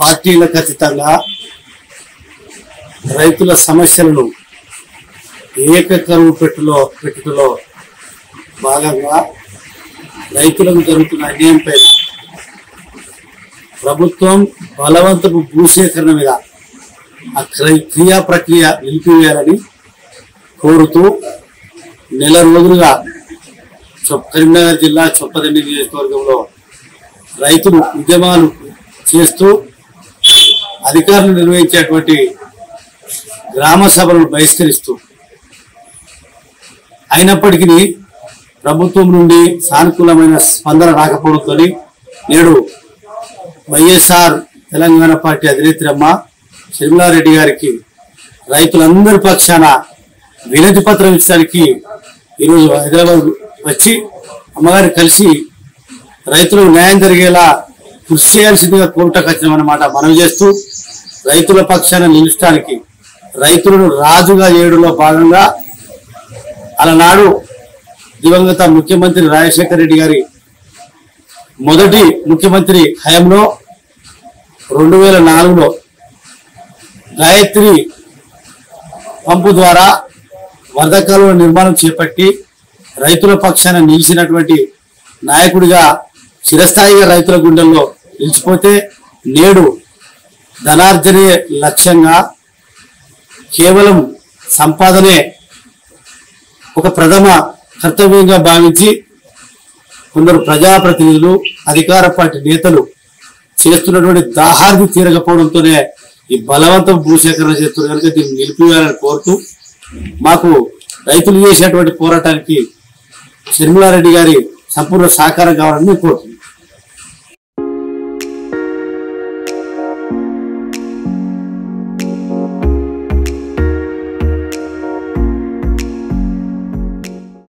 పార్టీలకు అతీతంగా రైతుల సమస్యలను ఏకకరువు పెట్టులో పెట్టుటలో భాగంగా రైతులకు జరుగుతున్న అన్యాయంపై ప్రభుత్వం బలవంతపు భూసేకరణ మీద ఆ క్రయ- క్రియా ప్రక్రియ నిలిపివేయాలని కోరుతూ నెల రోజులుగా చొప్ కరీంనగర్ జిల్లా చొప్పదండి నియోజకవర్గంలో రైతులు ఉద్యమాలు చేస్తూ అధికారులు నిర్వహించేటువంటి గ్రామ సభలను బహిష్కరిస్తూ అయినప్పటికీ ప్రభుత్వం నుండి సానుకూలమైన స్పందన రాకపోవడంతో నేడు వైఎస్ఆర్ తెలంగాణ పార్టీ అధినేత్రమ్మ షర్మిలారెడ్డి గారికి రైతులందరి పక్షాన వినతి పత్రం ఇచ్చడానికి ఈరోజు హైదరాబాద్ వచ్చి అమ్మగారు కలిసి రైతులకు న్యాయం జరిగేలా కృషి చేయాల్సిందిగా కోర్టుకు వచ్చినామన్నమాట మనవి చేస్తూ రైతుల పక్షాన నిలుచడానికి రైతులను రాజుగా చేయడంలో భాగంగా అలనాడు దివంగత ముఖ్యమంత్రి రాజశేఖర రెడ్డి గారి మొదటి ముఖ్యమంత్రి హయాంలో రెండు వేల నాలుగులో గాయత్రి పంపు ద్వారా వరద కాలువ నిర్మాణం చేపట్టి రైతుల పక్షాన నిలిచినటువంటి నాయకుడిగా చిరస్థాయిగా రైతుల గుండెల్లో నిలిచిపోతే నేడు ధనార్జనే లక్ష్యంగా కేవలం సంపాదనే ఒక ప్రథమ కర్తవ్యంగా భావించి కొందరు ప్రజాప్రతినిధులు అధికార పార్టీ నేతలు చేస్తున్నటువంటి దాహార్ది తీరకపోవడంతోనే ఈ బలవంతం భూసేకరణ చేస్తున్నారు కనుక దీన్ని నిలిపివేయాలని కోరుతూ మాకు రైతులు చేసేటువంటి పోరాటానికి షర్మిలారెడ్డి గారి సంపూర్ణ సహకారం కావాలని మేము కోరుతున్నాం